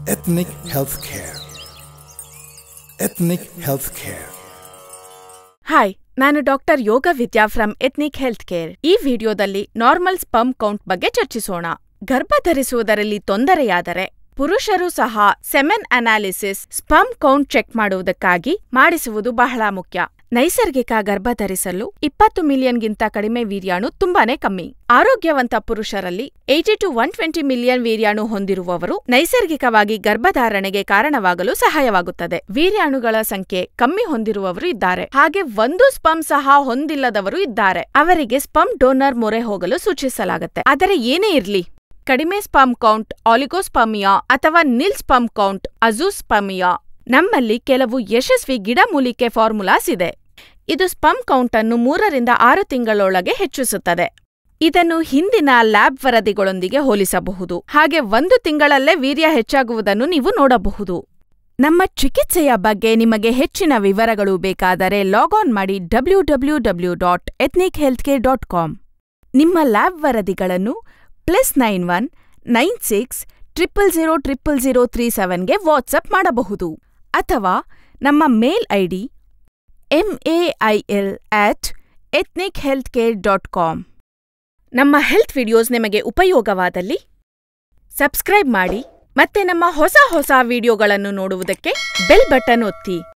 Ethnic Healthcare. Ethnic Healthcare. Hi ನಾನು doctor Yoga Vidya from ethnic health care ಈ ವಿಡಿಯೋದಲ್ಲಿ normal ಸ್ಪಮ್ count ಬಗ್ಗೆ ಚರ್ಚಿಸೋಣ ಗರ್ಭ ಧರಿಸುವುದರಲ್ಲಿ ತೊಂದರೆಯಾದರೆ ಪುರುಷರು ಸಹ semen analysis sperm count check ಮಾಡುವುದಕ್ಕಾಗಿ ಮಾಡಿಸುವುದು ಬಹಳ ಮುಖ್ಯ ನೈಸರ್ಗಿಕ ಗರ್ಭ ಧರಿಸಲು ಇಪ್ಪತ್ತು ಮಿಲಿಯನ್ಗಿಂತ ಕಡಿಮೆ ವೀರ್ಯಾಣು ತುಂಬಾನೇ ಕಮ್ಮಿ ಆರೋಗ್ಯವಂತ ಪುರುಷರಲ್ಲಿ eighty to one twenty million ವೀರ್ಯಾಣು ಹೊಂದಿರುವವರು ನೈಸರ್ಗಿಕವಾಗಿ ಗರ್ಭಧಾರಣೆಗೆ ಕಾರಣವಾಗಲು ಸಹಾಯವಾಗುತ್ತದೆ ವೀರ್ಯಾಣುಗಳ ಸಂಖ್ಯೆ ಕಮ್ಮಿ ಹೊಂದಿರುವವರು ಇದ್ದಾರೆ ಹಾಗೆ ಒಂದು ಸ್ಪಮ್ ಸಹ ಹೊಂದಿಲ್ಲದವರು ಇದ್ದಾರೆ ಅವರಿಗೆ ಸ್ಪಮ್ ಡೋನರ್ ಮೊರೆ ಹೋಗಲು ಸೂಚಿಸಲಾಗುತ್ತೆ ಆದರೆ ಏನೇ ಇರ್ಲಿ ಕಡಿಮೆ ಸ್ಪಮ್ ಕೌಂಟ್ ಆಲಿಗೋಸ್ಪಮಿಯಾ ಅಥವಾ ನಿಲ್ ಸ್ಪಮ್ ಕೌಂಟ್ ಅಜೂಸ್ಪಮಿಯಾ ನಮ್ಮಲ್ಲಿ ಕೆಲವು ಯಶಸ್ವಿ ಗಿಡಮೂಲಿಕೆ ಫಾರ್ಮುಲಾಸ್ ಇದೆ ಇದು ಸ್ಪಮ್ ಕೌಂಟ್ ಅನ್ನು ಮೂರರಿಂದ ಆರು ತಿಂಗಳೊಳಗೆ ಹೆಚ್ಚಿಸುತ್ತದೆ ಇದನ್ನು ಹಿಂದಿನ ಲ್ಯಾಬ್ ವರದಿಗಳೊಂದಿಗೆ ಹೋಲಿಸಬಹುದು ಹಾಗೆ ಒಂದು ತಿಂಗಳಲ್ಲೇ ವೀರ್ಯ ಹೆಚ್ಚಾಗುವುದನ್ನು ನೀವು ನೋಡಬಹುದು ನಮ್ಮ ಚಿಕಿತ್ಸೆಯ ಬಗ್ಗೆ ನಿಮಗೆ ಹೆಚ್ಚಿನ ವಿವರಗಳು ಬೇಕಾದರೆ ಲಾಗ್ ಆನ್ ಮಾಡಿ W W W dot ethnic health care dot com ನಿಮ್ಮ ಲ್ಯಾಬ್ ವರದಿಗಳನ್ನು plus nine one nine six triple zero triple zero three ಸೆವೆನ್ಗೆ ವಾಟ್ಸಪ್ ಮಾಡಬಹುದು ಅಥವಾ ನಮ್ಮ mail ID MAIL at ethnic health care dot com ನಮ್ಮ health videos ನಿಮಗೆ ಉಪಯೋಗವಾದಲ್ಲಿ subscribe ಮಾಡಿ ಮತ್ತೆ ನಮ್ಮ ಹೊಸ ಹೊಸ ವಿಡಿಯೋಗಳನ್ನು ನೋಡುವುದಕ್ಕೆ ಬೆಲ್ ಬಟನ್ ಒತ್ತಿ